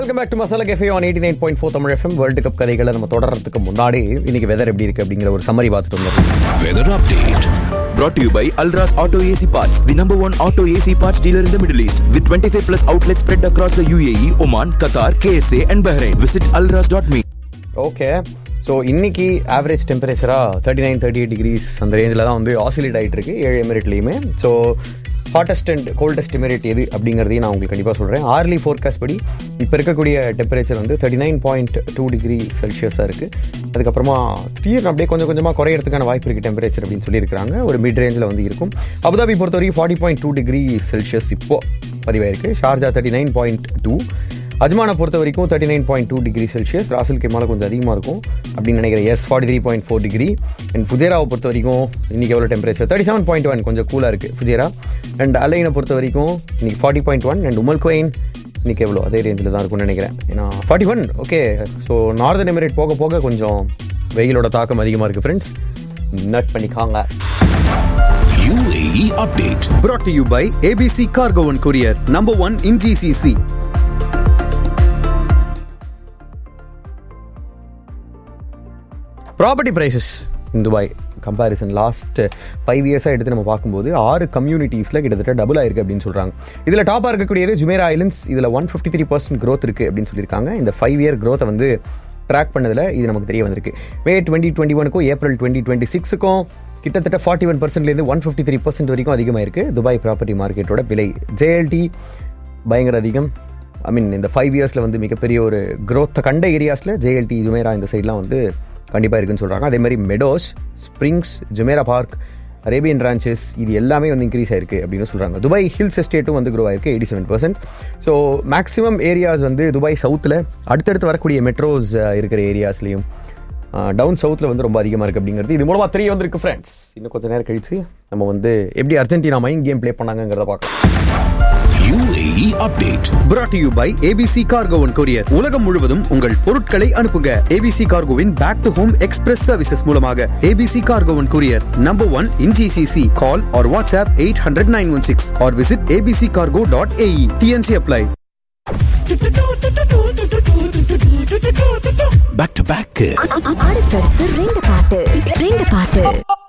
Welcome back to masala cafe on eighty nine point four Tamil FM world cup கதைகளை நம்ம தொடர்றதுக்கு முன்னாடி இன்னைக்கு weather எப்படி இருக்கு அப்படிங்கிற ஒரு சம்மரி பார்த்துட்டு வந்தோம் Weather update. Brought to you by Alras Auto AC Parts, the number one auto AC parts dealer in the Middle East, with 25 plus outlets spread across the UAE, Oman, Qatar, KSA, and Bahrain. Visit alras.me. Okay so இன்னைக்கு average டெம்பரேச்சராக thirty nine thirty eight degrees அந்த ரேஞ்சில் தான் வந்து oscillate ஆகிட்டு இருக்கு ஏழு எமிரேட்லேயுமே so hottest and coldest emirate எது அப்படிங்கிறதையும் நான் உங்களுக்கு கண்டிப்பாக சொல்கிறேன் ஆர்லி ஃபோர்காஸ்ட் படி இப்போ இருக்கக்கூடிய டெம்பரேச்சர் வந்து thirty nine point two degree செல்சியஸாக இருக்குது அதுக்கப்புறமா திடீர்னு அப்படியே கொஞ்சம் கொஞ்சமாக குறையிறதுக்கான வாய்ப்பு இருக்குது டெம்பரேச்சர் அப்படின்னு சொல்லியிருக்காங்க ஒரு மிட் ரேஞ்சில் வந்து இருக்கும் அபுதாபி பொறுத்த வரைக்கும் forty point two degree Celsius இப்போ பதிவாயிருக்கு Sharjah thirty nine point two அஜ்மானை பொறுத்த வரைக்கும் thirty nine point two degree Celsius ராசல் கேமால கொஞ்சம் அதிகமாக இருக்கும் அப்படின்னு நினைக்கிறேன் yes forty three point four degree and ஃபுஜேராவை பொறுத்த வரைக்கும் இன்னைக்கு எவ்வளோ temperature thirty seven point one கொஞ்சம் கூலாக இருக்குது ஃபுஜேரா அண்ட் அலைனை பொறுத்த வரைக்கும் இன்னைக்கு forty point one and Umm al Quwain இன்னைக்கு எவ்வளோ அதே ரேஞ்சில் தான் இருக்கும்னு நினைக்கிறேன் ஏன்னா forty one okay so northern emirate போக போக கொஞ்சம் வெயிலோட தாக்கம் அதிகமாக இருக்குது ஃப்ரெண்ட்ஸ் நட் பண்ணிக்காங்க UAE update. Brought to you by ABC Cargo and Courier, number one in GCC. Property prices in Dubai comparison last five இயர்ஸாக எடுத்து நம்ம பார்க்கும்போது ஆறு கம்யூனிட்டிஸில் கிட்டத்தட்ட டபுள் ஆயிருக்கு அப்படின்னு சொல்கிறாங்க இதில் டாப்பாக இருக்கக்கூடியது ஜுமேரா ஐலண்ட்ஸ் இதில் one fifty three percent growth இருக்குது அப்படின்னு சொல்லியிருக்காங்க இந்த ஃபைவ் இயர் க்ரோத்தை வந்து ட்ராக் பண்ணதில் இது நமக்கு தெரிய வந்திருக்கு மே டுவெண்ட்டி டுவெண்ட்டி ஒனுக்கும் ஏப்ரல் டுவெண்ட்டி டுவெண்ட்டி சிக்ஸுக்கும் கிட்டத்தட்ட ஃபார்ட்டி ஒன் பர்சன்ட்லேருந்து ஒன் ஃபிஃப்டி த்ரீ பர்சன்ட் வரைக்கும் அதிகமாக இருக்குது துபாய் ப்ராப்பர்ட்டி மார்க்கெட்டோட விலை ஜேஎல்டி பயங்கர அதிகம் ஐ மீன் இந்த ஃபைவ் இயர்ஸில் வந்து மிகப்பெரிய ஒரு growth கண்ட ஏரியாஸில் ஜேஎல்டி ஜுமேரா இந்த சைட்லாம் வந்து கண்டிப்பாக இருக்குன்னு சொல்கிறாங்க அதே மாதிரி Meadows Springs Jumeirah park Arabian ranches இது எல்லாமே வந்து இன்க்ரீஸ் ஆயிருக்கு அப்படின்னு சொல்கிறாங்க துபாய் ஹில்ஸ் எஸ்டேட்டும் வந்து க்ரோ ஆயிருக்கு eighty seven percent so maximum areas வந்து துபாய் சவுத்தில் அடுத்தடுத்து வரக்கூடிய மெட்ரோஸ் இருக்கிற ஏரியாஸ்லையும் டவுன் சவுத்தில் வந்து ரொம்ப அதிகமாக இருக்குது அப்படிங்கிறது இது மூலமாக தெரிய வந்திருக்கு ஃப்ரெண்ட்ஸ் இன்னும் கொஞ்சம் நேரம் கழிச்சு நம்ம வந்து எப்படி அர்ஜென்டினா மைண்ட் கேம் ப்ளே பண்ணாங்கங்கிறத பார்க்கலாம் UAE update. Brought to you by ABC Cargo and Courier. உலகம் முழுவதும் உங்கள் பொருட்களை அனுப்புங்க ABC Cargoவின் back to home express services மூலமாக ABC Cargo and Courier, number one in GCC. Call or WhatsApp 800 916 or visit abccargo.ae. TNC apply. Back to back. அடுத்தடுத்து ரெண்டு பாட்டு ரெண்டு பாட்டு